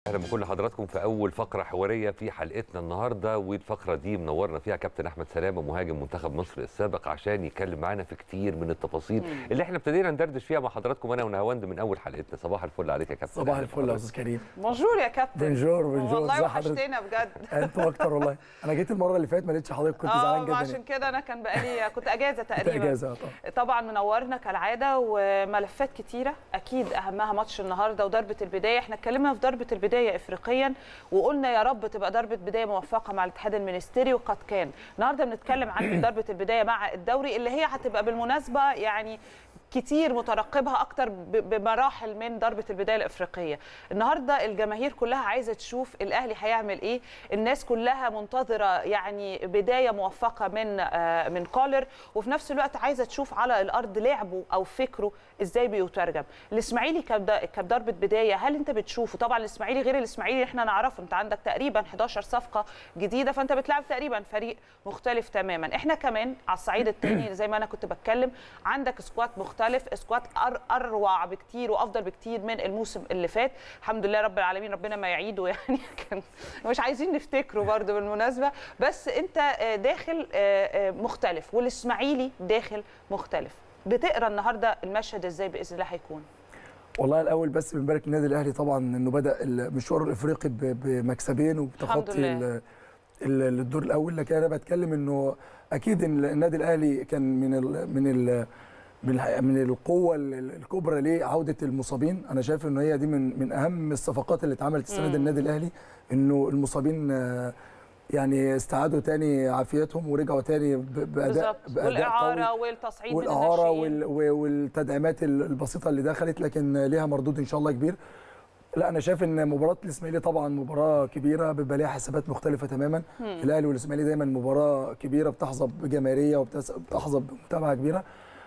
اهلا بكل حضراتكم في اول فقره حواريه في حلقتنا النهارده والفقره دي منورنا فيها كابتن احمد سلامه مهاجم منتخب مصر السابق عشان يتكلم معانا في كتير من التفاصيل اللي احنا ابتدينا ندردش فيها مع حضراتكم انا ونهاوند من اول حلقتنا صباح الفل عليك يا كابتن صباح أهلا الفل يا بحضرتك. استاذ كريم بونجور يا كابتن بونجور بونجور والله ازي حضرتك وحشتنا بجد انتوا اكتر والله انا جيت المره اللي فاتت ما لقيتش حضرتك كنت اه زعلان ما جدا عشان كده انا كان بقالي كنت اجازه كنت تقريبا اجازه طبعا طبعا منورنا كالعاده وملفات كتيره اكيد اهمها ماتش النهارده وضربه البدايه احنا اتكلمنا في ضربه البدايه افريقيا وقلنا يا رب تبقى ضربه بدايه موفقه مع الاتحاد المنستيري وقد كان النهارده بنتكلم عن ضربه البدايه مع الدوري اللي هي هتبقى بالمناسبه يعني كتير مترقبها اكتر ب- بمراحل من ضربه البدايه الافريقيه النهارده الجماهير كلها عايزه تشوف الاهلي هيعمل ايه الناس كلها منتظره يعني بدايه موفقه من آه، من كولر وفي نفس الوقت عايزه تشوف على الارض لعبه او فكره ازاي بيترجم الاسماعيلي كبد- كضربه بدايه هل انت بتشوفه طبعا الاسماعيلي غير الاسماعيلي اللي احنا نعرفه انت عندك تقريبا 11 صفقه جديده فانت بتلعب تقريبا فريق مختلف تماما احنا كمان على الصعيد الثاني زي ما انا كنت بتكلم عندك سكواد مختلف سكواد أر اروع بكتير وافضل بكتير من الموسم اللي فات الحمد لله رب العالمين ربنا ما يعيده يعني كان مش عايزين نفتكره برضه بالمناسبه بس انت آه، داخل آه، آه، مختلف والاسماعيلي داخل مختلف بتقرا النهارده المشهد ازاي باذن الله هيكون والله الاول بس بنبارك للنادي الاهلي طبعا انه بدا المشوار الافريقي ب- بمكسبين الحمد وبتخطي لله. ال- ال- الدور الاول لكن انا بتكلم انه اكيد إن النادي الاهلي كان من ال من ال من الح- من القوه ال- ال- الكبرى لعوده المصابين انا شايف انه هي دي من من اهم الصفقات اللي اتعملت السنه مم. دي النادي الاهلي انه المصابين آه، يعني استعادوا تاني عافيتهم ورجعوا تاني ب- باداء بالظبط باداء والاعاره قوي والتصعيد من والاعاره الناشئين. وال- و- والتدعيمات ال- البسيطه اللي دخلت لكن ليها مردود ان شاء الله كبير لا انا شايف ان مباراه الاسماعيلي طبعا مباراه كبيره بيبقى ليها حسابات مختلفه تماما الاهلي والاسماعيلي دايما مباراه كبيره بتحظى بجماهيريه وبتحظى بمتابعه كبيره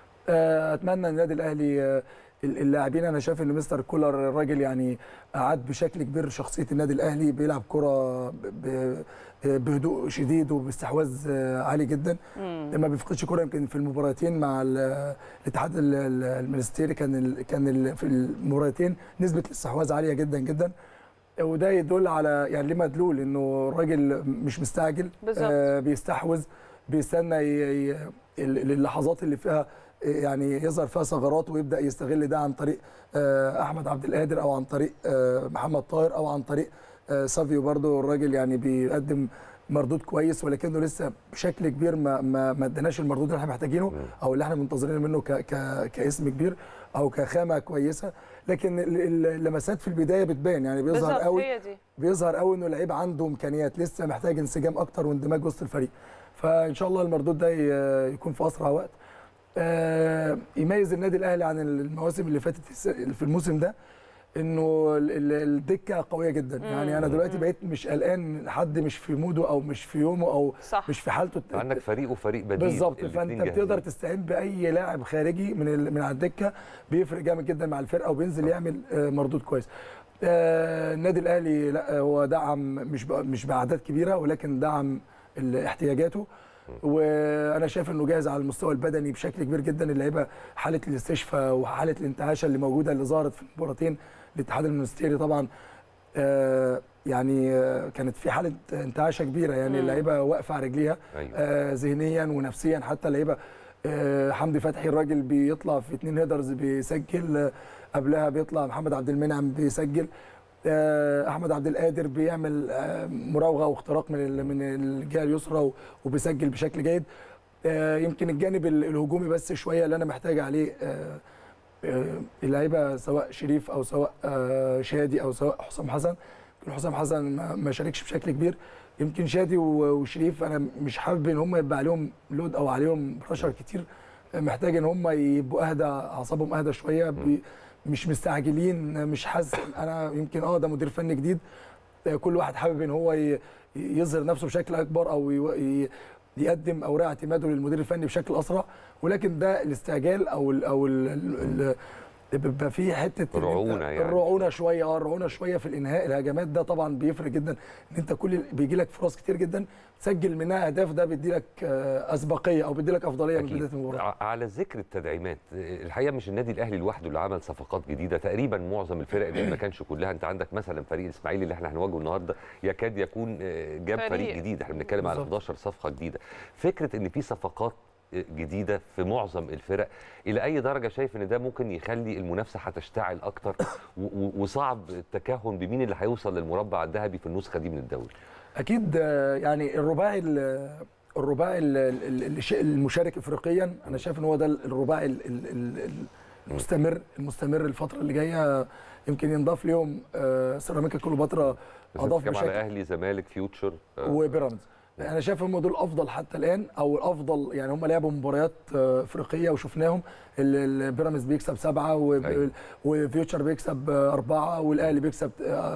آه، اتمنى ان النادي الاهلي آه، اللاعبين انا شايف ان مستر كولر الراجل يعني اعاد بشكل كبير شخصيه النادي الاهلي بيلعب كره ب- ب- بهدوء شديد وباستحواذ آه، عالي جدا ما بيفقدش كره يمكن في المباراتين مع ال- الاتحاد ال- ال- المنستيري كان ال كان ال في المباراتين نسبه الاستحواذ عاليه جدا جدا وده يدل على يعني ليه مدلول انه الراجل مش مستعجل بالظبط. آه بيستحوذ بيستنى ي- ي- ال- اللحظات اللي فيها يعني يظهر فيها ثغرات ويبدا يستغل ده عن طريق آه، احمد عبد القادر او عن طريق آه، محمد طاهر او عن طريق آه، سافيو برضو الراجل يعني بيقدم مردود كويس ولكنه لسه بشكل كبير ما ما ما اداناش المردود اللي احنا محتاجينه او اللي احنا منتظرين منه ك ك كاسم كبير او كخامه كويسه لكن ال- ال- اللمسات في البدايه بتبان يعني بيظهر بالظبط قوي هي دي بيظهر قوي انه لعيب عنده امكانيات لسه محتاج انسجام اكتر واندماج وسط الفريق فان شاء الله المردود ده ي- يكون في اسرع وقت آه، يميز النادي الاهلي عن المواسم اللي فاتت الس- في الموسم ده انه ال- ال- الدكه قويه جدا يعني انا دلوقتي بقيت مش قلقان حد مش في موده او مش في يومه او صح. مش في حالته عندك فريق وفريق بديل بالظبط الاتنين فانت جاهزين. بتقدر تستعين باي لاعب خارجي من ال- من على الدكه بيفرق جامد جدا مع الفرقه وبينزل يعمل آه، مردود كويس آه، النادي الاهلي لا هو دعم مش ب- مش باعداد كبيره ولكن دعم ال- احتياجاته وانا شايف انه جاهز على المستوى البدني بشكل كبير جدا اللعيبه حاله الاستشفاء وحاله الانتعاشه اللي موجوده اللي ظهرت في المباراتين الاتحاد المنستيري طبعا آه، يعني آه، كانت في حاله انتعاشه كبيره يعني اللعيبه واقفه على رجليها أيوة. آه، ذهنيا ونفسيا حتى اللعيبه آه، حمدي فتحي الراجل بيطلع في اتنين هيدرز بيسجل آه، قبلها بيطلع محمد عبد المنعم بيسجل آه، احمد عبد القادر بيعمل آه، مراوغه واختراق من ال- من الجهه اليسرى و- وبيسجل بشكل جيد آه، يمكن الجانب ال- الهجومي بس شويه اللي انا محتاج عليه آه، آه، اللعيبه سواء شريف او سواء آه، شادي او سواء حسام حسن يمكن حسام حسن ما- ما شاركش بشكل كبير يمكن شادي و- وشريف انا مش حابب ان هم يبقى عليهم لود او عليهم بريشر كتير محتاج ان هم يبقوا اهدى اعصابهم اهدى شويه بي- مش مستعجلين مش حاسس انا يمكن اه ده مدير فني جديد آه، كل واحد حابب ان هو ي- يظهر نفسه بشكل اكبر او يو- ي- يقدم اوراق اعتماده للمدير الفني بشكل اسرع ولكن ده الاستعجال او ال او ال ال بيبقى في حته إن أنت- رعونة يعني. الرعونه شويه اه الرعونه شويه في الانهاء الهجمات ده طبعا بيفرق جدا ان انت كل بيجي لك فرص كتير جدا تسجل منها اهداف ده بيدي لك آه، اسبقيه او بيدي لك افضليه من أكيد. بدايه المباراه ع- على ذكر التدعيمات الحقيقه مش النادي الاهلي لوحده اللي عمل صفقات جديده تقريبا معظم الفرق اللي ما كانش كلها انت عندك مثلا فريق الاسماعيلي اللي احنا هنواجهه النهارده يكاد يكون آه، جاب فريق, فريق. فريق جديد احنا بنتكلم على بالظبط. 11 صفقه جديده فكره ان في صفقات آه، جديده في معظم الفرق الى اي درجه شايف ان ده ممكن يخلي المنافسه هتشتعل اكتر و- و- وصعب التكهن بمين اللي هيوصل للمربع الذهبي في النسخه دي من الدوري اكيد آه، يعني الرباعي ال- الرباعي ال- ال- ال- الش- المشارك افريقيا انا شايف ان هو ده الرباعي ال- ال- ال- المستمر المستمر الفتره اللي جايه يمكن ينضاف ليهم آه، سيراميكا كليوباترا بس اضاف بنتكلم على بشكل اهلي زمالك فيوتشر آه، وبيراميدز انا شايف هم دول افضل حتى الان او الافضل يعني هم لعبوا مباريات آه، افريقيه وشفناهم ال- ال- بيراميدز بيكسب سبعه وب- أيوة. وفيوتشر بيكسب آه، اربعه والاهلي بيكسب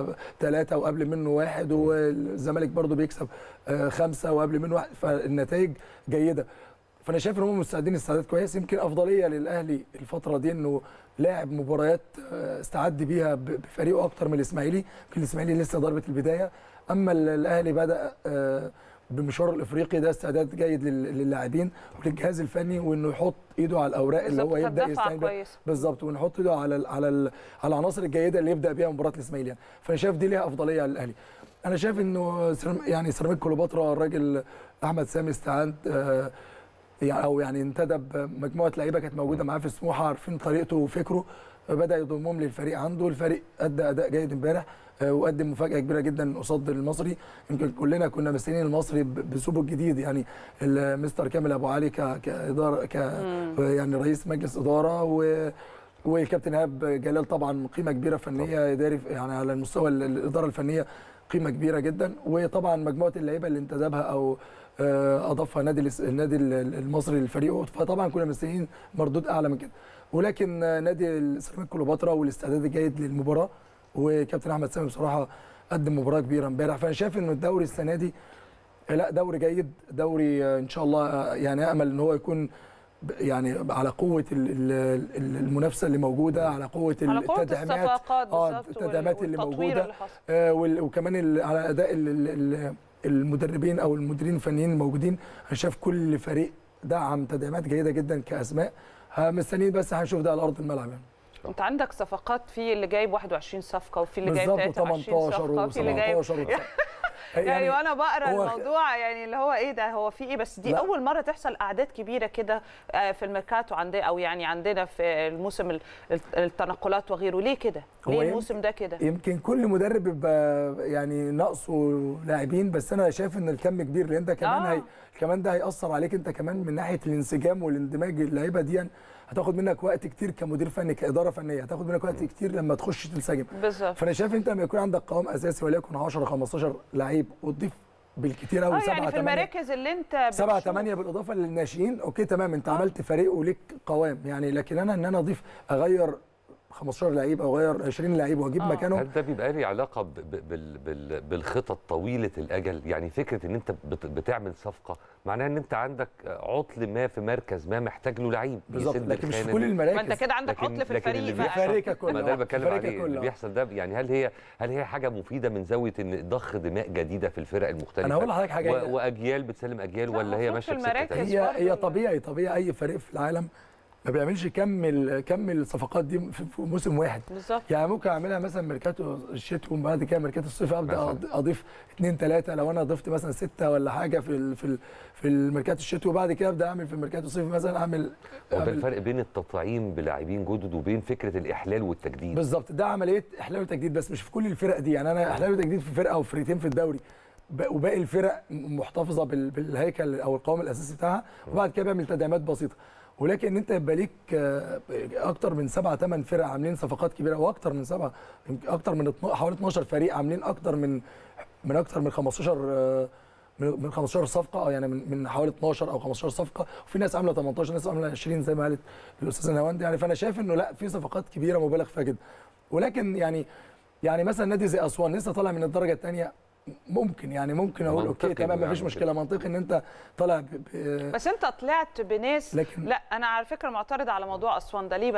ثلاثه وقبل منه واحد والزمالك برضو بيكسب آه، خمسه وقبل منه واحد فالنتائج جيده فانا شايف ان هم مستعدين استعداد كويس يمكن افضليه للاهلي الفتره دي انه لاعب مباريات آه، استعد بيها ب- بفريقه اكتر من الاسماعيلي يمكن الاسماعيلي لسه ضربه البدايه اما ال- الاهلي بدا آه، بالمشوار الافريقي ده استعداد جيد لل- للاعبين وللجهاز الفني وانه يحط ايده على الاوراق اللي هو بالظبط، يبدا كانت دفعة يستعين بيها كويسة. بالظبط ونحط ايده على ال على ال على العناصر الجيده اللي يبدا بيها مباراه الاسماعيلي يعني فانا شايف دي ليها افضليه على الاهلي انا شايف انه سيرام- يعني سيراميك كليوباترا الراجل احمد سامي استعان آه، يعني او يعني انتدب مجموعه لعيبه كانت موجوده معاه في سموحه عارفين طريقته وفكره بدا يضمهم للفريق عنده الفريق ادى اداء جيد امبارح آه، وقدم مفاجاه كبيره جدا قصاد المصري يمكن كلنا كنا مستنيين المصري ب- باسلوبه الجديد يعني ال- مستر كامل ابو علي ك- كاداره ك يعني رئيس مجلس اداره و والكابتن ايهاب جلال طبعا قيمه كبيره فنيه اداري يعني على المستوى ال- الاداره الفنيه قيمه كبيره جدا وطبعا مجموعه اللعيبه اللي انتدبها او آه، اضافها نادي الاس- النادي ال- المصري للفريق فطبعا كنا مستنيين مردود اعلى من كده ولكن آه، نادي السيراميك كليوباترا والاستعداد الجيد للمباراه وكابتن احمد سامي بصراحه قدم مباراه كبيره امبارح فانا شايف انه الدوري السنه دي لا دوري جيد دوري آه، ان شاء الله آه، يعني امل ان هو يكون ب- يعني على قوه ال- ال- ال- المنافسه اللي موجوده على قوه على قوة التدعيمات الصفقات اه بالظبط التدعيمات اللي والتطوير موجوده اللي حصل. آه وال- وكمان ال- على اداء ال- ال- ال- المدربين او المديرين الفنيين الموجودين انا شايف كل فريق دعم تدعيمات جيده جدا كاسماء ها مستنيين بس هنشوف ده على ارض الملعب يعني انت عندك صفقات في اللي جايب 21 صفقه وفي اللي جايب بالظبط 23 صفقه وفي اللي جايب و18 يعني, وانا بقرا هو- الموضوع يعني اللي هو ايه ده هو في ايه بس دي لا. اول مره تحصل اعداد كبيره كده آه، في الميركاتو عندنا او يعني عندنا في الموسم ال- التنقلات وغيره ليه كده هو ليه يمكن- الموسم ده كده يمكن كل مدرب بيبقى يعني ناقصه لاعبين بس انا شايف ان الكم كبير لان انت كمان آه. هي كمان ده هياثر عليك انت كمان من ناحيه الانسجام والاندماج اللعيبه دي هتاخد منك وقت كتير كمدير فني كاداره فنيه هتاخد منك وقت كتير لما تخش تنسجم بالظبط فانا شايف انت لما يكون عندك قوام اساسي وليكن 10 15 لعيب وتضيف بالكتير قوي اه 7 يعني في 8 المراكز اللي انت سبعة بتشوف- ثمانية بالإضافة للناشئين أوكي تمام أنت آه. عملت فريق وليك قوام يعني لكن أنا إن أنا أضيف أغير 15 لعيب أو أغير 20 لعيب وأجيب آه. مكانهم هل ده بيبقى لي علاقه ب- ب- بال- بال- بالخطط طويله الاجل يعني فكره ان انت بت- بتعمل صفقه معناها ان انت عندك عطل ما في مركز ما محتاج له لعيب بالظبط يسد لكن مش في الخانة كل دي. المراكز ما انت كده عندك لكن- عطل في لكن اللي الفريق بيحصل- بقى فريقك كله ما ده اللي بتكلم فريقك عليه كله. اللي بيحصل ده يعني هل هي هل هي حاجه مفيده من زاويه ان ضخ دماء جديده في الفرق المختلفه أنا هقول لحضرتك حاجة و- واجيال بتسلم اجيال لا، ولا هي المفروض ماشيه في بسكه المراكز تانية؟ برضه هي هي ال- طبيعي طبيعي أي فريق في العالم ما بيعملش كم ال- كم الصفقات دي في في موسم واحد بالظبط يعني ممكن اعملها مثلا ميركاتو الشتوي وبعد كده ميركاتو الصيف ابدا مثلاً. أض- اضيف اثنين ثلاثه لو انا ضفت مثلا سته ولا حاجه في ال في ال في الميركاتو الشتوي وبعد كده ابدا اعمل في الميركاتو الصيفي مثلا اعمل وده أعمل- الفرق بين التطعيم بلاعبين جدد وبين فكره الاحلال والتجديد بالظبط ده عمليه احلال وتجديد بس مش في كل الفرق دي يعني انا احلال وتجديد في فرقه او فرقتين في الدوري ب- وباقي الفرق م- محتفظه بال- بالهيكل او القوام الاساسي بتاعها وبعد كده بعمل تدعيمات بسيطه ولكن انت يبقى ليك آه، اكتر من سبعة ثمان فرق عاملين صفقات كبيره واكتر من سبعه يمكن اكتر من اتنا- حوالي 12 فريق عاملين اكتر من من اكتر من 15 آه، من من 15 صفقه أو يعني من من حوالي 12 او 15 صفقه وفي ناس عامله 18 ناس عامله 20 زي ما قالت الاستاذه نهاوند يعني فانا شايف انه لا في صفقات كبيره مبالغ فيها جدا ولكن يعني يعني مثلا نادي زي اسوان لسه طالع من الدرجه الثانيه ممكن يعني ممكن اقول منطقي اوكي تمام إنه مفيش يعمل مشكله منطقي ان انت طالع ب... ب... بس انت طلعت بناس لكن- لا انا على فكره معترضه على موضوع اسوان ده ليه بقى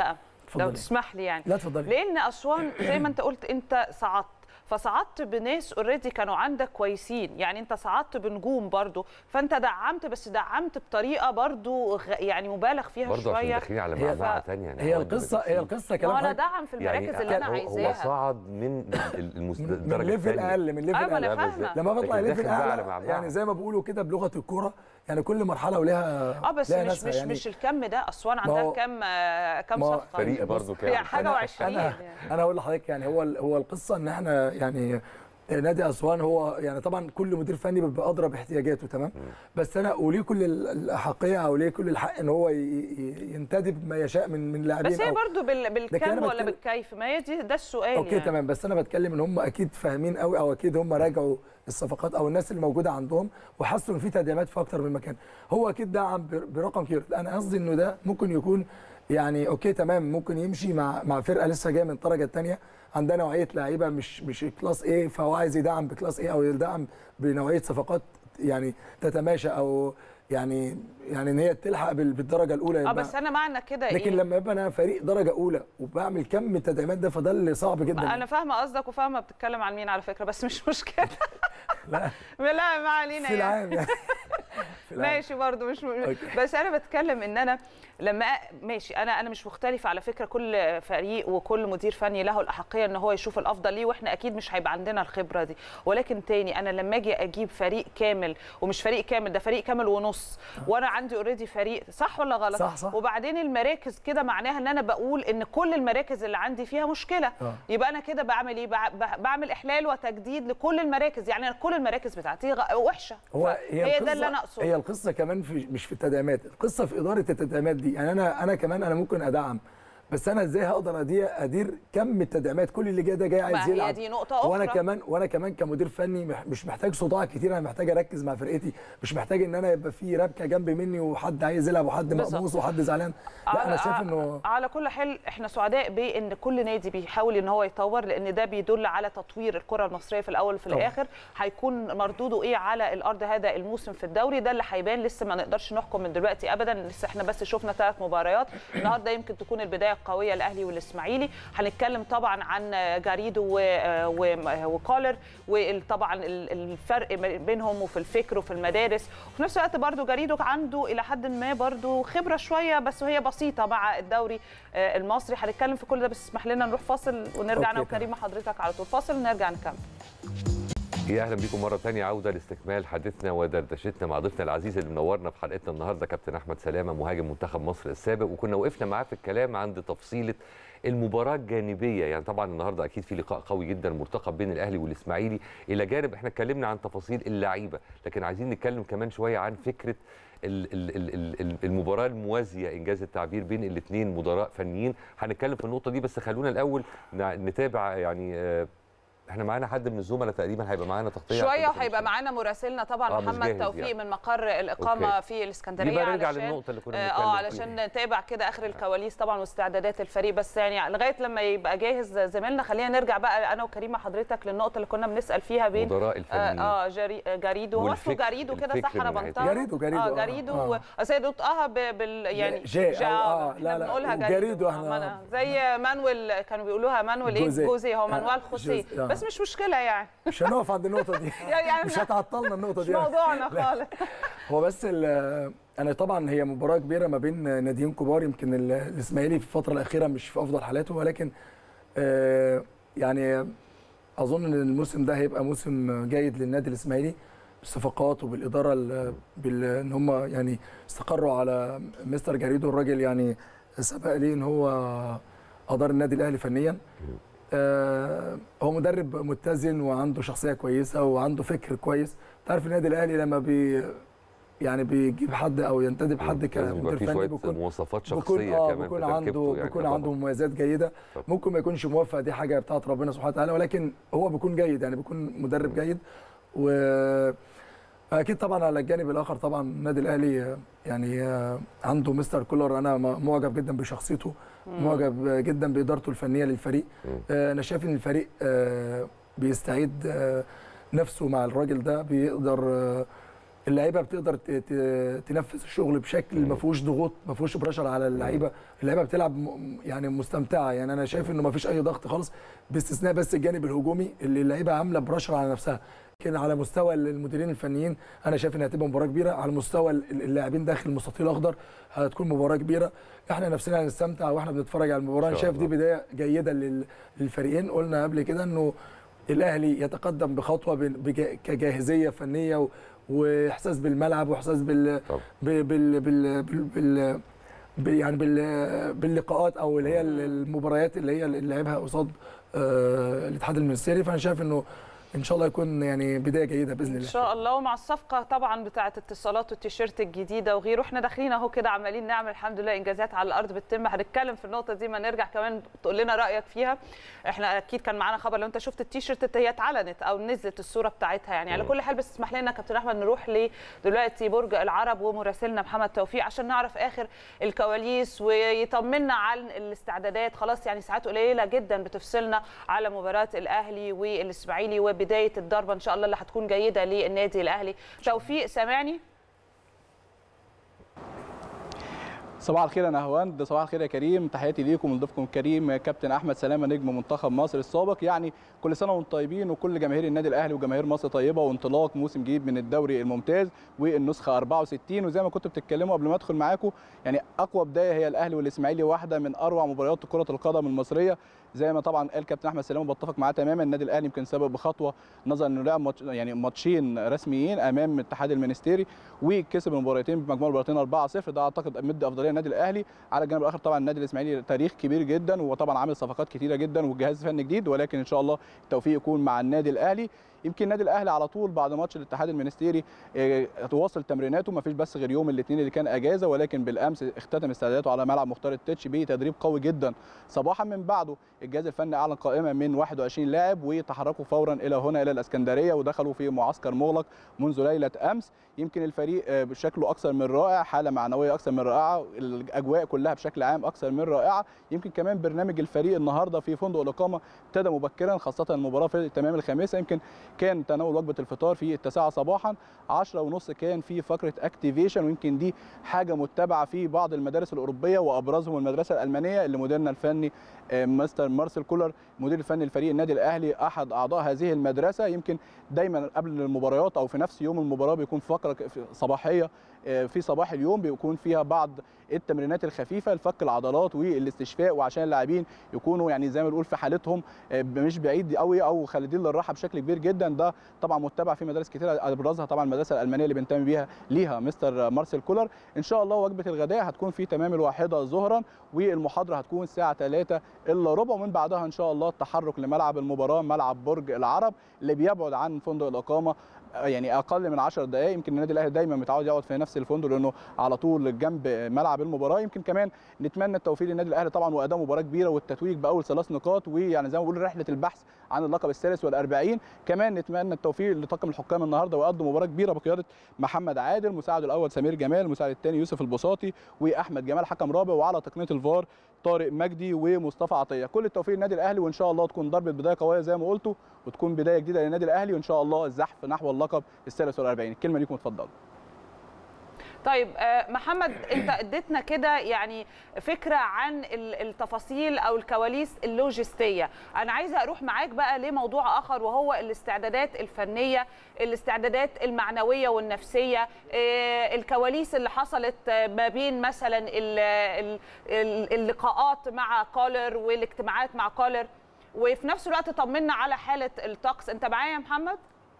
لو اتفضلي تسمح لي يعني لا اتفضلي لان اسوان زي ما انت قلت انت صعدت فصعدت بناس اوريدي كانوا عندك كويسين يعني انت صعدت بنجوم برضو فانت دعمت بس دعمت بطريقه برضو غ- يعني مبالغ فيها برضه عشان شويه داخلين على هي- معمعه ثانيه يعني هي هو القصه هي القصه ما كلام هو انا حضرتك دعم في المراكز اللي انا هو- هو عايزاها صعد من ال- المس- من الدرجه ليفل الثانيه اقل من ليفل أيوة، ما أنا اقل فاهمة. لما بطلع لكن ليفل داخل بقى على اعلى معمعة. يعني زي ما بيقولوا كده بلغه الكوره يعني كل مرحله ولها اه بس لها مش ناسها مش يعني مش الكم ده اسوان ما عندها هو- كم آه، كم ما هو صفقه فريق بص، برضه كام يعني حاجه أنا- وعشرين انا يعني. انا هقول لحضرتك يعني هو ال- هو القصه ان احنا يعني نادي اسوان هو يعني طبعا كل مدير فني بيبقى ادرى باحتياجاته تمام بس انا وليه كل ال- الاحقيه او ليه كل الحق ان هو ي- ي- ينتدب ما يشاء من من لاعبين بس هي أو برضو بال- لكن بالكم أنا ولا بتكلم- بالكيف ما هي دي ده السؤال اوكي يعني. تمام بس انا بتكلم ان هم اكيد فاهمين قوي او اكيد هم راجعوا الصفقات او الناس اللي موجوده عندهم وحسوا ان في تدعيمات في اكتر من مكان هو اكيد دعم بر- برقم كبير انا قصدي انه ده ممكن يكون يعني اوكي تمام ممكن يمشي مع مع فرقه لسه جايه من الدرجه الثانيه عندها نوعيه لعيبه مش مش كلاس ايه فهو عايز يدعم بكلاس ايه او يدعم بنوعيه صفقات يعني تتماشى او يعني يعني ان هي تلحق بال- بالدرجه الاولى اه يبقى- بس انا معنى كده لكن إيه؟ لما يبقى انا فريق درجه اولى وبعمل كم التدعيمات ده فده اللي صعب جدا انا فاهمه قصدك وفاهمه بتتكلم عن مين على فكره بس مش مشكله لا لا ما علينا في يعني العام يعني في العام. ماشي برضو مش م... أوكي. بس انا بتكلم ان انا لما ماشي انا انا مش مختلفه على فكره كل فريق وكل مدير فني له الاحقيه ان هو يشوف الافضل ليه واحنا اكيد مش هيبقى عندنا الخبره دي ولكن تاني انا لما اجي اجيب فريق كامل ومش فريق كامل ده فريق كامل ونص وانا عندي اوريدي فريق صح ولا غلط صح، صح. وبعدين المراكز كده معناها ان انا بقول ان كل المراكز اللي عندي فيها مشكله آه. يبقى انا كده بعمل ايه بع- بع- بعمل احلال وتجديد لكل المراكز يعني أنا كل المراكز بتاعتي غ- وحشه هو هي, هي القصة- ده اللي انا اقصده هي القصه كمان في مش في التدعيمات القصه في اداره التدعيمات دي يعني انا انا كمان انا ممكن ادعم بس انا ازاي هقدر ادير ادير كم التدعيمات كل اللي جاي ده جاي عايز ما هي يلعب دي نقطة أخرى. وانا كمان وانا كمان كمدير فني مح- مش محتاج صداع كتير انا محتاج اركز مع فرقتي مش محتاج ان انا يبقى في ربكه جنب مني وحد عايز يلعب وحد بالظبط. مقموص وحد زعلان لا انا على- شايف انه على كل حال احنا سعداء بان كل نادي بيحاول ان هو يطور لان ده بيدل على تطوير الكره المصريه في الاول وفي طبعا. الاخر هيكون مردوده ايه على الارض هذا الموسم في الدوري ده اللي هيبان لسه ما نقدرش نحكم من دلوقتي ابدا لسه احنا بس شفنا ثلاث مباريات النهارده يمكن تكون البدايه القويه الاهلي والاسماعيلي هنتكلم طبعا عن جاريدو و- و- وكولر وطبعا ال- الفرق بينهم وفي الفكر وفي المدارس وفي نفس الوقت برضو جاريدو عنده الى حد ما برضو خبره شويه بس هي بسيطه مع الدوري آه، المصري هنتكلم في كل ده بس اسمح لنا نروح فاصل ونرجع انا أوكي، وكريم مع حضرتك على طول فاصل ونرجع نكمل يا اهلا بكم مره ثانيه عوده لاستكمال حديثنا ودردشتنا مع ضيفنا العزيز اللي منورنا في حلقتنا النهارده كابتن احمد سلامه مهاجم منتخب مصر السابق وكنا وقفنا معاه في الكلام عند تفصيله المباراه الجانبيه يعني طبعا النهارده اكيد في لقاء قوي جدا مرتقب بين الاهلي والاسماعيلي الى جانب احنا اتكلمنا عن تفاصيل اللعيبه لكن عايزين نتكلم كمان شويه عن فكره ال- ال- ال- ال- ال- المباراه الموازيه انجاز التعبير بين الاثنين مدراء فنيين هنتكلم في النقطه دي بس خلونا الاول نع- نتابع يعني آه، احنا معانا حد من الزملاء تقريبا هيبقى معانا تغطيه شويه عشان وهيبقى مش- معانا مراسلنا طبعا آه، مش محمد جاهز توفيق يعني. من مقر الاقامه أوكي. في الاسكندريه يبقى نرجع علشان للنقطه اللي كنا اه بنتكلم آه، فيها. علشان نتابع كده اخر الكواليس طبعا واستعدادات الفريق بس يعني لغايه لما يبقى جاهز زميلنا خلينا نرجع بقى انا وكريم مع حضرتك للنقطه اللي كنا بنسال فيها بين مدراء اه, الفنيين آه جاري جاريدو هو اسمه والفكر- جاريدو كده صح الفكر انا من ناحية- بنطق جاريدو- جاريدو، اه آه، جاريدو آه. اصل هي نطقها ب- بال يعني جي أو جا- آه، احنا لا، لا، بنقولها وجاريدو آه، إحنا- ما أنا زي مانويل كانوا بيقولوها مانويل ايه جوزيه. جوزي هو آه، مانويل خوسيه جوز- آه. بس مش مشكله يعني مش هنقف عند النقطه دي يعني مش هتعطلنا النقطه مش دي موضوعنا لا. خالص هو بس ال- انا طبعا هي مباراه كبيره ما بين ناديين كبار يمكن ال- الاسماعيلي في الفتره الاخيره مش في افضل حالاته ولكن آه، يعني اظن ان الموسم ده هيبقى موسم جيد للنادي الاسماعيلي بالصفقات وبالاداره ال- بال- ان هم يعني استقروا على مستر جاريدو الراجل يعني سبق ليه ان هو ادار النادي الاهلي فنيا آه، هو مدرب متزن وعنده شخصيه كويسه وعنده فكر كويس تعرف النادي الاهلي لما بي يعني بيجيب حد او ينتدب حد لازم يبقى كمدير في فني شويه بيكون مواصفات بيكون شخصيه اه كمان بيكون في عنده تركيبته يعني. بيكون طبعاً. عنده مميزات جيده طبعاً. ممكن ما يكونش موفق دي حاجه بتاعت ربنا سبحانه وتعالى ولكن هو بيكون جيد يعني بيكون مدرب جيد و اكيد طبعا على الجانب الاخر طبعا النادي الاهلي آه، يعني آه، عنده مستر كولر انا م- معجب جدا بشخصيته معجب جدا بادارته الفنيه للفريق مم. آه، انا شايف ان الفريق آه، بيستعيد آه، نفسه مع الراجل ده بيقدر آه، اللعيبه بتقدر ت- ت- تنفذ الشغل بشكل ما فيهوش ضغوط ما فيهوش بريشر على اللعيبه اللعيبه بتلعب م- يعني مستمتعه يعني انا شايف انه ما فيش اي ضغط خالص باستثناء بس الجانب الهجومي اللي اللعيبه عامله بريشر على نفسها لكن على مستوى المديرين الفنيين انا شايف انها هتبقى مباراه كبيره على مستوى ال- اللاعبين داخل المستطيل الاخضر هتكون مباراه كبيره احنا نفسنا هنستمتع واحنا بنتفرج على المباراه انا شاء شايف دي الله. بدايه جيده لل- للفريقين قلنا قبل كده انه الاهلي يتقدم بخطوه بن- بجا- كجاهزيه فنيه و- واحساس بالملعب واحساس بال طبعا. بال بال بال, بال, بال ب- يعني بال باللقاءات او اللي هي المباريات اللي هي اللي لعبها قصاد آه، الاتحاد المنستيري فانا شايف انه ان شاء الله يكون يعني بدايه جيده باذن ان الله شاء الله ومع الصفقه طبعا بتاعه اتصالات والتيشيرت الجديده وغيره احنا داخلين اهو كده عمالين نعمل الحمد لله انجازات على الارض بتتم هنتكلم في النقطه دي ما نرجع كمان تقول لنا رايك فيها احنا اكيد كان معانا خبر لو انت شفت التيشيرت هي اتعلنت او نزلت الصوره بتاعتها يعني على كل حال بس اسمح لنا كابتن احمد نروح ل دلوقتي برج العرب ومراسلنا محمد توفيق عشان نعرف اخر الكواليس ويطمنا عن الاستعدادات خلاص يعني ساعات قليله جدا بتفصلنا على مباراه الاهلي والاسماعيلي وبدايه الضربه ان شاء الله اللي هتكون جيده للنادي الاهلي توفيق سامعني صباح الخير يا نهواند صباح الخير يا كريم تحياتي ليكم ولضيفكم الكريم كابتن احمد سلامه نجم منتخب مصر السابق يعني كل سنه وانتم طيبين وكل جماهير النادي الاهلي وجماهير مصر طيبه وانطلاق موسم جديد من الدوري الممتاز والنسخه 64 وزي ما كنتوا بتتكلموا قبل ما ادخل معاكم يعني اقوى بدايه هي الاهلي والاسماعيلي واحده من اروع مباريات كره القدم المصريه زي ما طبعا قال كابتن احمد سلامه بتفق معاه تماما النادي الاهلي يمكن سابق بخطوه نظرا انه لعب ماتش يعني ماتشين رسميين امام الاتحاد المنستيري وكسب المباراتين بمجموع المباراتين 4-0 ده اعتقد مدي افضليه للنادي الاهلي على الجانب الاخر طبعا النادي الاسماعيلي تاريخ كبير جدا وطبعا عامل صفقات كتيره جدا وجهاز فني جديد ولكن ان شاء الله التوفيق يكون مع النادي الاهلي يمكن النادي الاهلي على طول بعد ماتش الاتحاد المنستيري آه، تواصل تمريناته ما فيش بس غير يوم الاثنين اللي كان اجازه ولكن بالامس اختتم استعداداته على ملعب مختار التتش بتدريب قوي جدا صباحا من بعده الجهاز الفني اعلن قائمه من 21 لاعب وتحركوا فورا الى هنا الى الاسكندريه ودخلوا في معسكر مغلق منذ ليله امس يمكن الفريق آه، شكله اكثر من رائع حاله معنويه اكثر من رائعه الاجواء كلها بشكل عام اكثر من رائعه يمكن كمان برنامج الفريق النهارده في فندق الاقامه ابتدى مبكرا خاصه المباراه في تمام الخامسه يمكن كان تناول وجبه الفطار في التاسعه صباحا 10 ونص كان في فقره اكتيفيشن ويمكن دي حاجه متبعه في بعض المدارس الاوروبيه وابرزهم المدرسه الالمانيه اللي مديرنا الفني آه، مستر مارسيل كولر مدير الفني لفريق النادي الاهلي احد اعضاء هذه المدرسه يمكن دايما قبل المباريات او في نفس يوم المباراه بيكون فقره ك- في- صباحيه آه، في صباح اليوم بيكون فيها بعض التمرينات الخفيفه لفك العضلات والاستشفاء وعشان اللاعبين يكونوا يعني زي ما بنقول في حالتهم آه، مش بعيد قوي او خالدين للراحه بشكل كبير جدا ده طبعا متبع في مدارس كتيره ابرزها طبعا المدرسه الالمانيه اللي بينتمي بيها ليها مستر مارسيل كولر ان شاء الله وجبه الغداء هتكون في تمام الواحده ظهرا والمحاضره هتكون الساعه 3 الا ربع ومن بعدها ان شاء الله التحرك لملعب المباراه ملعب برج العرب اللي بيبعد عن فندق الاقامه يعني اقل من 10 دقائق يمكن النادي الاهلي دايما متعود يقعد في نفس الفندق لانه على طول جنب ملعب المباراه يمكن كمان نتمنى التوفيق للنادي الاهلي طبعا واداء مباراه كبيره والتتويج باول ثلاث نقاط ويعني زي ما بقول رحله البحث عن اللقب الثالث والأربعين كمان نتمنى التوفيق لطاقم الحكام النهارده ويقدم مباراه كبيره بقياده محمد عادل مساعده الاول سمير جمال المساعد الثاني يوسف البساطي واحمد جمال حكم رابع وعلى تقنيه الفار طارق مجدي ومصطفى عطيه كل التوفيق للنادي الاهلي وان شاء الله تكون ضربه بدايه قويه زي ما قلتوا وتكون بدايه جديده للنادي الاهلي وان شاء الله الزحف نحو اللقب الثالث والأربعين الكلمه ليكم اتفضلوا طيب آه، محمد انت اديتنا كده يعني فكره عن ال- التفاصيل او الكواليس اللوجستيه انا عايزه اروح معاك بقى لموضوع اخر وهو الاستعدادات الفنيه الاستعدادات المعنويه والنفسيه آه، الكواليس اللي حصلت آه، ما بين مثلا ال- ال- ال- اللقاءات مع كولر والاجتماعات مع كولر وفي نفس الوقت طمنا على حاله الطقس انت معايا يا محمد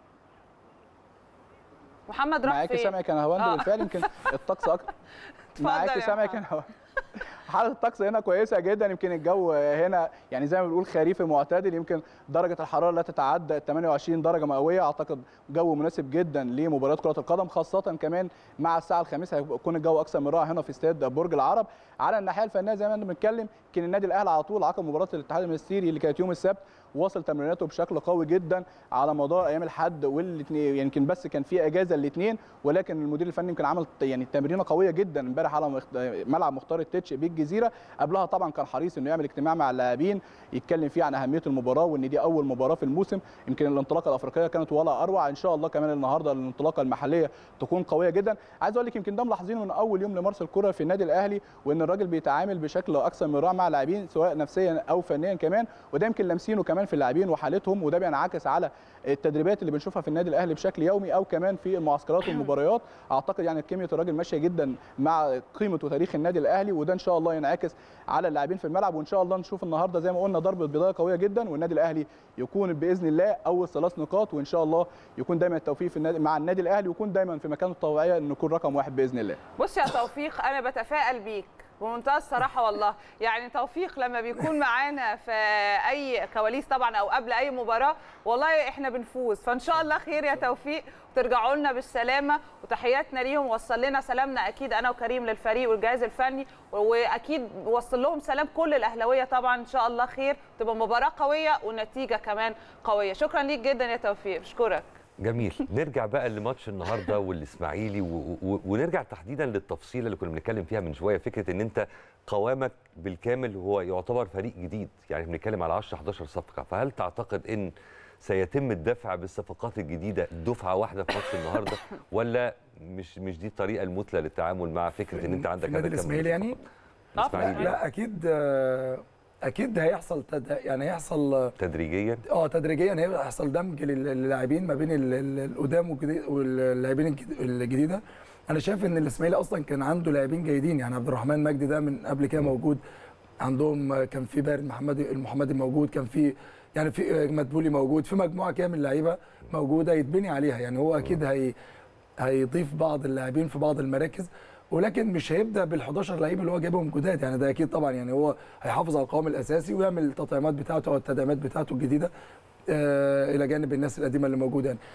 محمد راح معاكي فين سامعك انا هواند آه. بالفعل يمكن الطقس اكتر اتفضل معاكي يا سامعك محمد. انا هواند حاله الطقس هنا كويسه جدا يمكن الجو هنا يعني زي ما بنقول خريفي معتدل يمكن درجه الحراره لا تتعدى 28 درجه مئويه اعتقد جو مناسب جدا لمباريات كره القدم خاصه كمان مع الساعه الخامسه هيكون الجو اكثر من رائع هنا في استاد برج العرب على الناحيه الفنيه زي ما احنا بنتكلم كان النادي الاهلي على طول عقب مباراه الاتحاد المنستيري اللي كانت يوم السبت واصل تمريناته بشكل قوي جدا على مدار ايام الاحد والاثنين يمكن بس كان في اجازه الاثنين ولكن المدير الفني يمكن عمل يعني تمرينه قويه جدا امبارح على مخت... ملعب مختار التتش بالجزيره قبلها طبعا كان حريص انه يعمل اجتماع مع اللاعبين يتكلم فيه عن اهميه المباراه وان دي اول مباراه في الموسم يمكن الانطلاقه الافريقيه كانت ولا اروع ان شاء الله كمان النهارده الانطلاقه المحليه تكون قويه جدا عايز اقول لك يمكن ده ملاحظينه من اول يوم لمارس الكره في النادي الاهلي وان الراجل بيتعامل بشكل اكثر من رائع مع اللاعبين سواء نفسيا او فنيا كمان وده يمكن لامسينه كمان في اللاعبين وحالتهم وده بينعكس على التدريبات اللي بنشوفها في النادي الاهلي بشكل يومي او كمان في المعسكرات والمباريات اعتقد يعني كيمياء الراجل ماشيه جدا مع قيمه وتاريخ النادي الاهلي وده ان شاء الله ينعكس على اللاعبين في الملعب وان شاء الله نشوف النهارده زي ما قلنا ضربه بدايه قويه جدا والنادي الاهلي يكون باذن الله اول ثلاث نقاط وان شاء الله يكون دايما التوفيق في النادي مع النادي الاهلي ويكون دايما في مكانه الطبيعيه انه يكون رقم واحد باذن الله بص يا توفيق انا بتفائل بيك بمنتهى الصراحه والله يعني توفيق لما بيكون معانا في اي كواليس طبعا او قبل اي مباراه والله احنا بنفوز فان شاء الله خير يا توفيق وترجعوا لنا بالسلامه وتحياتنا ليهم وصل لنا سلامنا اكيد انا وكريم للفريق والجهاز الفني واكيد وصل لهم سلام كل الاهلاويه طبعا ان شاء الله خير تبقى مباراه قويه ونتيجه كمان قويه شكرا ليك جدا يا توفيق بشكرك جميل نرجع بقى لماتش النهارده والاسماعيلي و... و... ونرجع تحديدا للتفصيله اللي كنا بنتكلم فيها من شويه فكره ان انت قوامك بالكامل هو يعتبر فريق جديد يعني بنتكلم على 10 11 صفقه فهل تعتقد ان سيتم الدفع بالصفقات الجديده دفعه واحده في ماتش النهارده ولا مش مش دي الطريقه المثلى للتعامل مع فكره ان انت عندك في النادي عدد كام الاسماعيلي يعني آه، الإسماعيلي. لا اكيد آه، اكيد هيحصل تد... يعني هيحصل تدريجيا اه تدريجيا هيحصل دمج لل- للاعبين ما بين ال- ال- القدام والجديد- واللاعبين الجد- الجديده انا شايف ان الاسماعيلي اصلا كان عنده لاعبين جيدين يعني عبد الرحمن مجدي ده من قبل كده موجود عندهم آه، كان في بارد محمد المحمدي موجود كان في يعني في آه، مدبولي موجود في مجموعه كامل من اللعيبه موجوده يتبني عليها يعني هو اكيد هي هيضيف بعض اللاعبين في بعض المراكز ولكن مش هيبدا بال 11 لعيب اللي هو جايبهم جداد يعني ده اكيد طبعا يعني هو هيحافظ على القوام الاساسي ويعمل التطعيمات بتاعته او التدعيمات بتاعته الجديده آه الى جانب الناس القديمه اللي موجوده يعني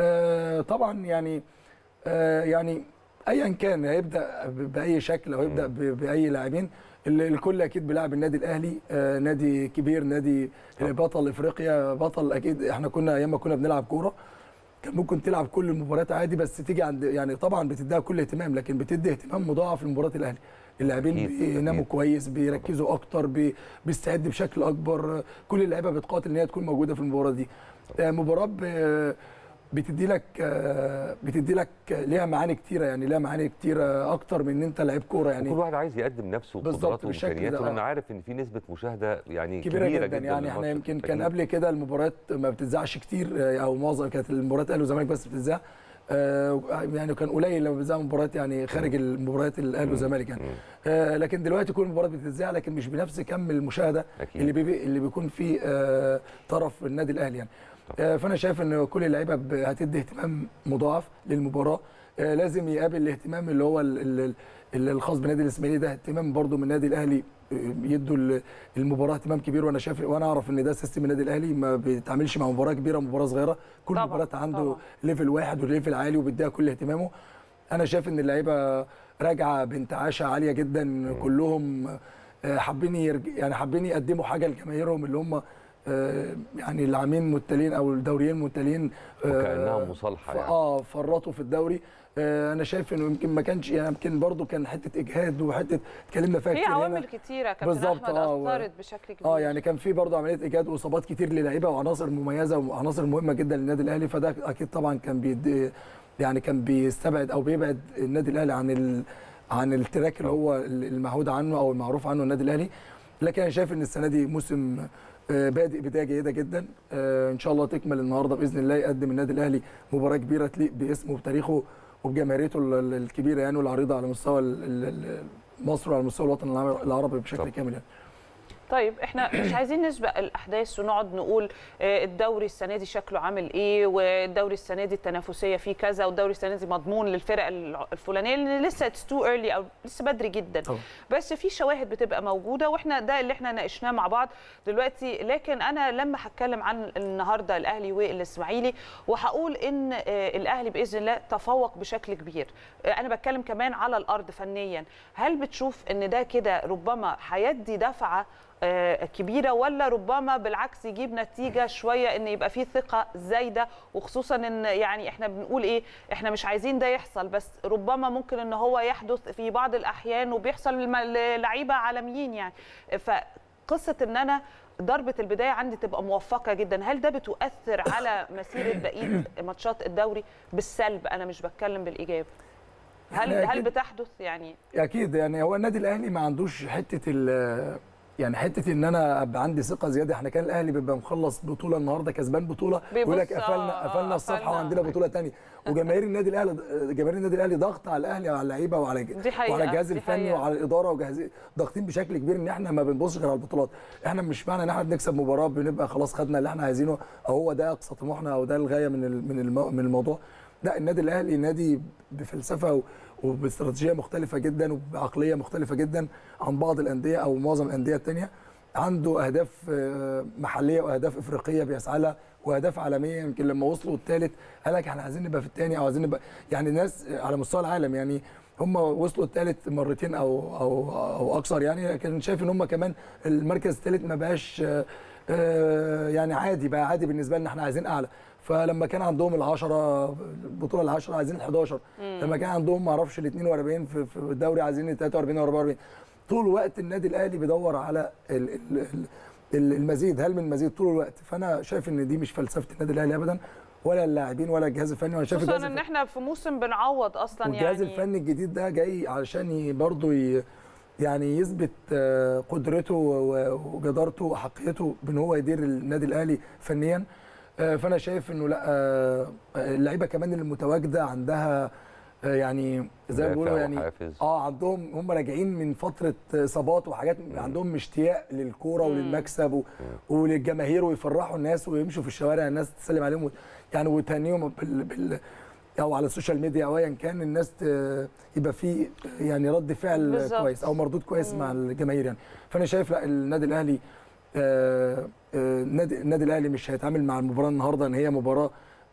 آه طبعا يعني آه يعني ايا كان هيبدا ب- باي شكل او هيبدا ب- باي لاعبين ال- الكل اكيد بيلعب النادي الاهلي آه نادي كبير نادي بطل افريقيا بطل اكيد احنا كنا ايام ما كنا بنلعب كوره كان ممكن تلعب كل المباريات عادي بس تيجي عند يعني طبعا بتديها كل اهتمام لكن بتدي اهتمام مضاعف لمباراه الاهلي اللاعبين أكيد، بيناموا أكيد. كويس بيركزوا اكتر بي- بيستعد بشكل اكبر كل اللعيبه بتقاتل ان هي تكون موجوده في المباراه دي آه، مباراه ب- بتدي لك آه، بتدي لك ليها معاني كتيره يعني ليها معاني كتيره اكتر من ان انت لعيب كوره يعني كل واحد عايز يقدم نفسه بالظبط وقدراته بالشكل ده، وامكانياته آه. وانا عارف ان في نسبه مشاهده يعني كبيره, كبيره, جدا, يعني احنا للماتش. يمكن كان لكن قبل كده المباريات ما بتذاعش كتير آه، او معظم كانت المباريات الاهلي والزمالك بس بتذاع آه، يعني كان قليل لما بتذاع مباريات يعني خارج المباريات الاهلي والزمالك يعني آه، لكن دلوقتي كل المباريات بتذاع لكن مش بنفس كم المشاهده أكيد. اللي بيبي اللي بيكون فيه آه، طرف النادي الاهلي يعني آه، فانا شايف ان كل اللعيبه ب- هتدي اهتمام مضاعف للمباراه آه، لازم يقابل الاهتمام اللي هو ال- ال- ال- الخاص بالنادي الاسماعيلي ده اهتمام برضو من النادي الاهلي آه، يدوا ال- المباراه اهتمام كبير وانا شايف وانا اعرف ان ده سيستم النادي الاهلي ما بيتعاملش مع مباراه كبيره ومباراه صغيره كل طبعاً، مباراه عنده طبعاً. ليفل واحد وليفل عالي وبيديها كل اهتمامه انا شايف ان اللعيبه راجعه بانتعاشه عاليه جدا كلهم آه، حابين يرج... يعني حابين يقدموا حاجه لجماهيرهم اللي هم آه، يعني العامين متلين او الدوريين متلين آه، وكأنها مصالحة ف- يعني. اه فرطوا في الدوري آه، انا شايف انه يمكن ما كانش يعني يمكن برضو كان حته اجهاد وحته اتكلمنا فيها في كتير هنا عوامل كتيره كابتن بالظبط، احمد آه، و- اثرت بشكل كبير اه يعني كان في برضه عمليه ايجاد واصابات كتير للعيبه وعناصر مميزه وعناصر مهمه جدا للنادي الاهلي فده اكيد طبعا كان بيد يعني كان بيستبعد او بيبعد النادي الاهلي عن ال... عن التراك اللي هو المعهود عنه او المعروف عنه النادي الاهلي لكن انا شايف ان السنه دي موسم آه، بادئ بدايه جيده جدا آه، ان شاء الله تكمل النهارده باذن الله يقدم النادي الاهلي مباراه كبيره تليق باسمه وبتاريخه وبجماهيريته ال- ال- الكبيره يعني والعريضه على مستوى ال- ال- ال- مصر وعلى مستوى الوطن العربي- العربي بشكل طب. كامل يعني. طيب احنا مش عايزين نسبق الاحداث ونقعد نقول آه، الدوري السنه دي شكله عامل ايه والدوري السنه دي التنافسيه فيه كذا والدوري السنه دي مضمون للفرق الع- الفلانيه لان لسه اتس تو ايرلي او لسه بدري جدا طبعا. بس في شواهد بتبقى موجوده واحنا ده اللي احنا ناقشناه مع بعض دلوقتي لكن انا لما هتكلم عن النهارده الاهلي والاسماعيلي وهقول ان آه، الاهلي باذن الله تفوق بشكل كبير آه، انا بتكلم كمان على الارض فنيا هل بتشوف ان ده كده ربما هيدي دفعه آه، كبيره ولا ربما بالعكس يجيب نتيجه شويه ان يبقى فيه ثقه زايده وخصوصا ان يعني احنا بنقول ايه احنا مش عايزين ده يحصل بس ربما ممكن ان هو يحدث في بعض الاحيان وبيحصل للم- للعيبه عالميين يعني فقصه ان انا ضربة البداية عندي تبقى موفقة جدا، هل ده بتؤثر على مسيرة بقية ماتشات الدوري بالسلب؟ أنا مش بتكلم بالإيجاب. هل يعني هل أكيد- بتحدث يعني اكيد يعني هو النادي الاهلي ما عندوش حته ال يعني حته ان انا ابقى عندي ثقه زياده احنا كان الاهلي بيبقى مخلص بطوله النهارده كسبان بطوله يقول لك بيبص، قفلنا آه، قفلنا الصفحه قفلنا. وعندنا بطوله ثانيه وجماهير النادي الاهلي جماهير النادي الاهلي ضغط على الاهلي وعلى اللعيبه وعلى دي حقيقة، وعلى الجهاز دي الفني حقيقة. وعلى الاداره وجهاز ضاغطين بشكل كبير ان احنا ما بنبصش غير على البطولات احنا مش معنى ان احنا بنكسب مباراه بنبقى خلاص خدنا اللي احنا عايزينه او هو ده اقصى طموحنا او ده الغايه من ال- من المو- من الموضوع لا النادي الاهلي نادي بفلسفه و- وباستراتيجيه مختلفه جدا وبعقليه مختلفه جدا عن بعض الانديه او معظم الانديه الثانيه عنده اهداف آه، محليه واهداف افريقيه بيسعى لها واهداف عالميه يمكن لما وصلوا الثالث قال لك احنا عايزين نبقى في الثاني او عايزين نبقى يعني ناس على مستوى العالم يعني هم وصلوا الثالث مرتين او او او اكثر يعني لكن شايف ان هم كمان المركز الثالث ما بقاش آه، آه، يعني عادي بقى عادي بالنسبه لنا احنا عايزين اعلى فلما كان عندهم العشرة البطوله العشرة عايزين ال 11 لما كان عندهم ما اعرفش ال 42 في في الدوري عايزين ال 43 و 44 طول الوقت النادي الاهلي بيدور على ال ال ال ال- المزيد هل من مزيد طول الوقت فانا شايف ان دي مش فلسفه النادي الاهلي ابدا ولا اللاعبين ولا الجهاز الفني وانا شايف الجهاز خصوصا ان الفني احنا في موسم بنعوض اصلا والجهاز يعني الفني الجديد ده جاي علشان ي- برضه ي- يعني يثبت آه، قدرته و- وجدارته وحقيته بان هو يدير النادي الاهلي فنيا آه، فانا شايف انه لا آه، اللعيبه كمان اللي متواجده عندها آه، يعني زي ما دافع بيقولوا يعني وحافز. اه عندهم هم راجعين من فتره اصابات وحاجات عندهم اشتياق للكوره وللمكسب و... وللجماهير ويفرحوا الناس ويمشوا في الشوارع الناس تسلم عليهم و... يعني وتهنيهم بال... بال... او على السوشيال ميديا او ايا كان الناس ت... يبقى في يعني رد فعل بالظبط. كويس او مردود كويس مع الجماهير يعني فانا شايف لا النادي الاهلي آه، آه، النادي النادي الاهلي مش هيتعامل مع المباراه النهارده ان هي مباراه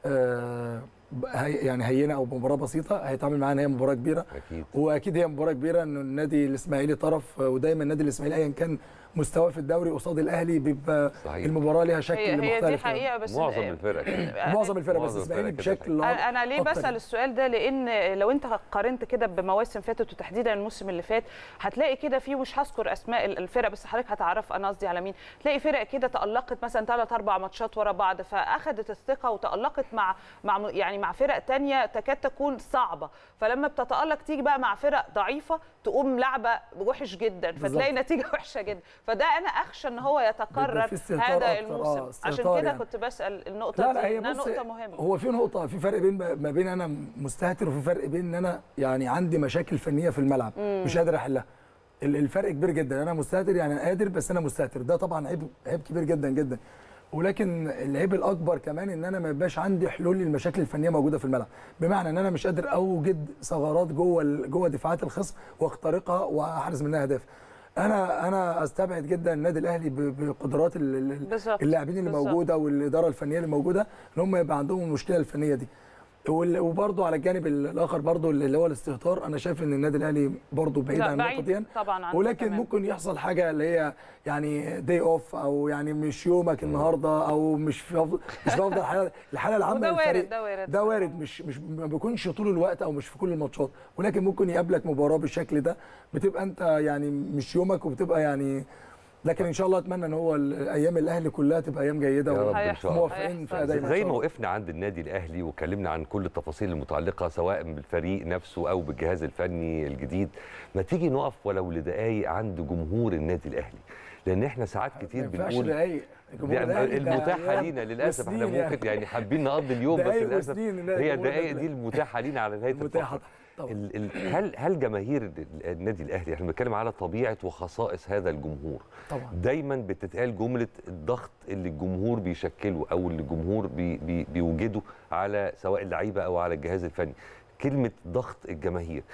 آه، هي يعني هينه او مباراه بسيطه هيتعامل معاها ان هي مباراه كبيره اكيد واكيد هي مباراه كبيره ان النادي الاسماعيلي طرف ودايما النادي الاسماعيلي ايا كان مستواه في الدوري قصاد الاهلي بيبقى صحيح. المباراه ليها شكل هي, مختلف هي دي يعني. حقيقه بس معظم الفرق كده. معظم الفرق بس معظم الاسماعيلي الفرق كده بشكل انا أنا ليه أكتر بسال يعني. السؤال ده لان لو انت قارنت كده بمواسم فاتت وتحديدا الموسم اللي فات هتلاقي كده في مش هذكر اسماء الفرق بس حضرتك هتعرف انا قصدي على مين تلاقي فرق كده تالقت مثلا ثلاث اربع ماتشات ورا بعض فاخذت الثقه وتالقت مع مع يعني مع فرق تانية تكاد تكون صعبه فلما بتتالق تيجي بقى مع فرق ضعيفه تقوم لعبه وحش جدا فتلاقي بالظبط. نتيجه وحشه جدا فده انا اخشى ان هو يتكرر بيبقى في استهتار هذا أكتر، الموسم آه، عشان استهتار كده يعني. كنت بسال النقطه لا لا دي هي إنها بص نقطه مهمه هو في نقطة في فرق بين ما بين أنا مستهتر وفي فرق بين إن أنا يعني عندي مشاكل فنية في الملعب مش قادر أحلها ال- الفرق كبير جدا أنا مستهتر يعني أنا قادر بس أنا مستهتر ده طبعا عيب عيب كبير جدا جدا ولكن العيب الأكبر كمان إن أنا ما يبقاش عندي حلول للمشاكل الفنية موجودة في الملعب بمعنى إن أنا مش قادر أوجد ثغرات جوه ال- جوه دفاعات الخصم واخترقها وأحرز منها أهداف انا انا استبعد جدا النادي الاهلي ب- بقدرات ال- ال- بالظبط. اللاعبين اللي بالظبط. موجوده والاداره الفنيه اللي موجوده ان هم يبقى عندهم المشكله الفنيه دي وال- وبرضه على الجانب الاخر برضه اللي هو الاستهتار انا شايف ان النادي الاهلي برضه بعيد لا، عن النقطه بعيد دي طبعاً عن ولكن تمام. ممكن يحصل حاجه اللي هي يعني داي اوف او يعني مش يومك النهارده او مش في أفضل مش في افضل الحاله الحاله العامه وده وارد، للفريق. ده وارد. ده وارد مش مش ما بيكونش طول الوقت او مش في كل الماتشات ولكن ممكن يقابلك مباراه بالشكل ده بتبقى انت يعني مش يومك وبتبقى يعني لكن ان شاء الله اتمنى ان هو ال- ايام الاهلي كلها تبقى ايام جيده يا رب إن هيحصل، شاء الله. وموافقين في هيحصل. اداء زي ما وقفنا عند النادي الاهلي واتكلمنا عن كل التفاصيل المتعلقه سواء بالفريق نفسه او بالجهاز الفني الجديد ما تيجي نقف ولو لدقائق عند جمهور النادي الاهلي لان احنا ساعات كتير ما ينفعش بنقول دقايق الجمهور يعني الأهلي ده المتاحه أيام لينا للاسف احنا وسنين ممكن يعني حابين نقضي اليوم بس دقايق للاسف وسنين إن هي الجمهور الدقائق ده- دي المتاحه لينا على نهايه متاحه الفقرة. طبعا ال ال هل هل جماهير ال- النادي الاهلي احنا بنتكلم على طبيعه وخصائص هذا الجمهور طبعا دايما بتتقال جمله الضغط اللي الجمهور بيشكله او اللي الجمهور بي بي بيوجده على سواء اللعيبه او على الجهاز الفني كلمه ضغط الجماهير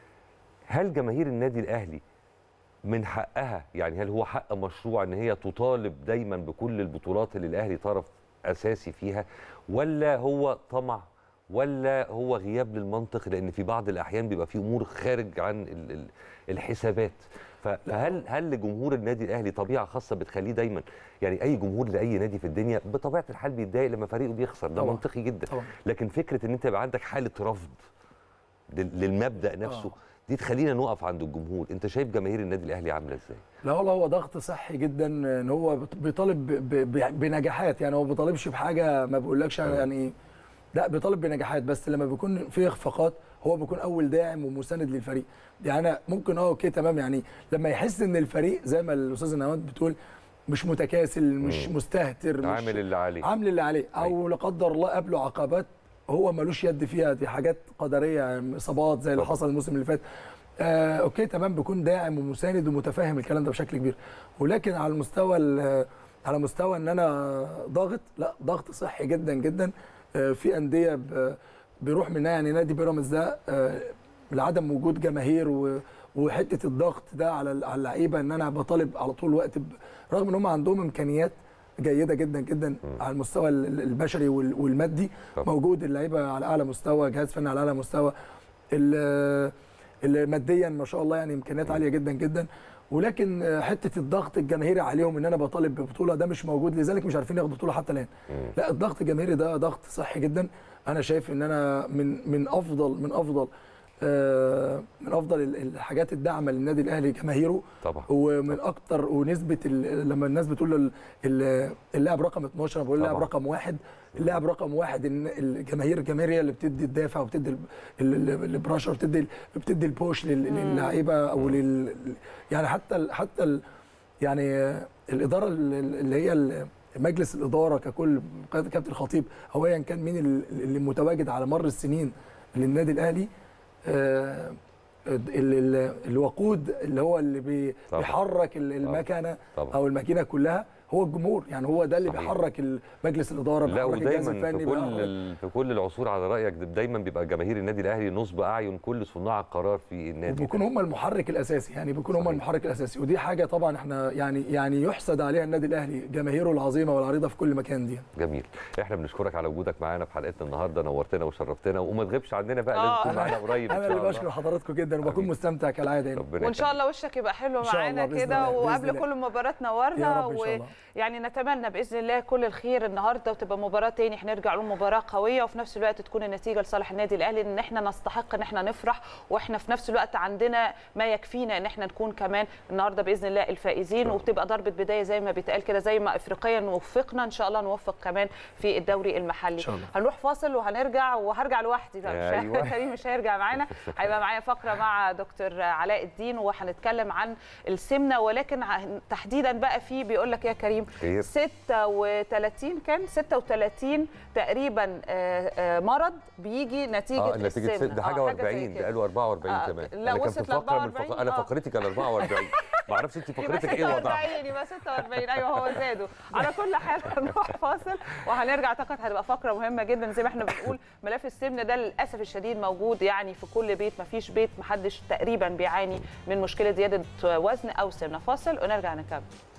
هل جماهير النادي الاهلي من حقها يعني هل هو حق مشروع ان هي تطالب دايما بكل البطولات اللي الاهلي طرف اساسي فيها ولا هو طمع ولا هو غياب للمنطق لان في بعض الاحيان بيبقى في امور خارج عن ال- ال- الحسابات ف- فهل هل لجمهور النادي الاهلي طبيعه خاصه بتخليه دايما يعني اي جمهور لاي نادي في الدنيا بطبيعه الحال بيتضايق لما فريقه بيخسر ده طبعاً. منطقي جدا طبعاً. لكن فكره ان انت يبقى عندك حاله رفض لل- للمبدا نفسه آه. دي تخلينا نقف عند الجمهور انت شايف جماهير النادي الاهلي عامله ازاي لا والله هو ضغط صحي جدا ان هو بت- بيطالب ب- ب- بنجاحات يعني هو ما بيطالبش بحاجه ما بيقولكش يعني ايه لا بيطالب بنجاحات بس لما بيكون في اخفاقات هو بيكون اول داعم ومساند للفريق يعني انا ممكن اه اوكي تمام يعني لما يحس ان الفريق زي ما الاستاذ نواد بتقول مش متكاسل مش مم. مستهتر مش عامل اللي عليه عامل اللي عليه او لا قدر الله قابله عقبات هو ملوش يد فيها دي حاجات قدريه يعني اصابات زي اللي طبعا. حصل الموسم اللي فات آه اوكي تمام بيكون داعم ومساند ومتفاهم الكلام ده بشكل كبير ولكن على المستوى ال- على مستوى ان انا ضاغط لا ضغط صحي جدا جدا آه في انديه ب- بيروح منها يعني نادي بيراميدز ده آه لعدم وجود جماهير و وحته الضغط ده على على اللعيبه ان انا بطالب على طول الوقت ب- رغم ان هم عندهم امكانيات جيده جدا جدا على المستوى ال- ال- البشري وال- والمادي طبعا. موجود اللعيبه على اعلى مستوى جهاز فني على اعلى مستوى ال- ال- ماديا ما شاء الله يعني امكانيات عاليه جدا جدا ولكن آه، حته الضغط الجماهيري عليهم ان انا بطالب ببطوله ده مش موجود لذلك مش عارفين ياخدوا بطوله حتى الان لا الضغط الجماهيري ده ضغط صحي جدا انا شايف ان انا من من افضل من افضل آه، من افضل ال- الحاجات الداعمه للنادي الاهلي جماهيره طبعا ومن اكتر ونسبه ال- لما الناس بتقول ال- ال- اللاعب رقم 12 انا بقول اللاعب طبعاً. رقم واحد اللاعب رقم واحد ان الجماهير الجماهير هي اللي بتدي الدافع وبتدي ال- ال- ال- البراشر بتدي ال- بتدي البوش لل- للعيبه او لل يعني حتى ال حتى ال يعني آه، الاداره ال- ال- اللي هي ال- مجلس الاداره ككل قياده كابتن الخطيب او ايا كان مين ال- اللي متواجد على مر السنين للنادي الاهلي آه، ال- ال- الوقود اللي هو اللي بي- طبعاً. بيحرك ال- المكنه طبعا او الماكينه كلها هو الجمهور يعني هو ده اللي صحيح. بيحرك ال- مجلس الاداره لا بيحرك الجهاز ودايما الفني في كل بيحرك- ال- في كل العصور على رايك دايما بيبقى جماهير النادي الاهلي نصب اعين كل صناع القرار في النادي وبيكونوا هم المحرك الاساسي يعني بيكونوا هم صحيح. المحرك الاساسي ودي حاجه طبعا احنا يعني يعني يحسد عليها النادي الاهلي جماهيره العظيمه والعريضه في كل مكان دي جميل احنا بنشكرك على وجودك معانا في حلقتنا النهارده نورتنا وشرفتنا وما تغيبش عننا بقى لازم آه. تكون معانا قريب ان انا شاء اللي الله بشكر حضراتكم جدا وبكون حبيبي. مستمتع كالعاده يعني ربنا وان شاء يخليك. الله وشك يبقى حلو إن شاء معانا الله بإذن كده الله، بإذن وقبل الله. كل مباراه يا نورنا رب إن شاء الله. يعني نتمنى باذن الله كل الخير النهارده وتبقى مباراه تاني هنرجع له مباراه قويه وفي نفس الوقت تكون النتيجه لصالح النادي الاهلي ان احنا نستحق ان احنا نفرح واحنا في نفس الوقت عندنا ما يكفينا ان احنا نكون كمان النهارده باذن الله الفائزين وبتبقى ضربه بدايه زي ما بيتقال كده زي ما افريقيا وفقنا ان شاء الله نوفق كمان في الدوري المحلي إن شاء الله. هنروح فاصل وهنرجع وهرجع لوحدي بقى مش أيوة. كريم مش هيرجع معانا هيبقى معايا فقره مع دكتور علاء الدين وهنتكلم عن السمنه ولكن ع- تحديدا بقى في بيقول لك يا كريم خير. 36 كان 36 تقريبا آه، آه، مرض بيجي نتيجه اه نتيجه السمنه ست- ده حاجه آه، و40 زي ده كده. قالوا 44 آه، كمان لا، أنا كان وصلت في ل فقره من 44 فق... انا آه. فقرتي كان 44 ما اعرفش انت يبقى فقرتك ايه وضعها 46 يبقى 46 ايوه هو زادوا على كل حال هنروح فاصل وهنرجع اعتقد هتبقى فقره مهمه جدا زي ما احنا بنقول ملف السمنه ده للاسف الشديد موجود يعني في كل بيت ما فيش بيت محدش تقريبا بيعاني من مشكله زياده وزن او سمنه فاصل ونرجع نكمل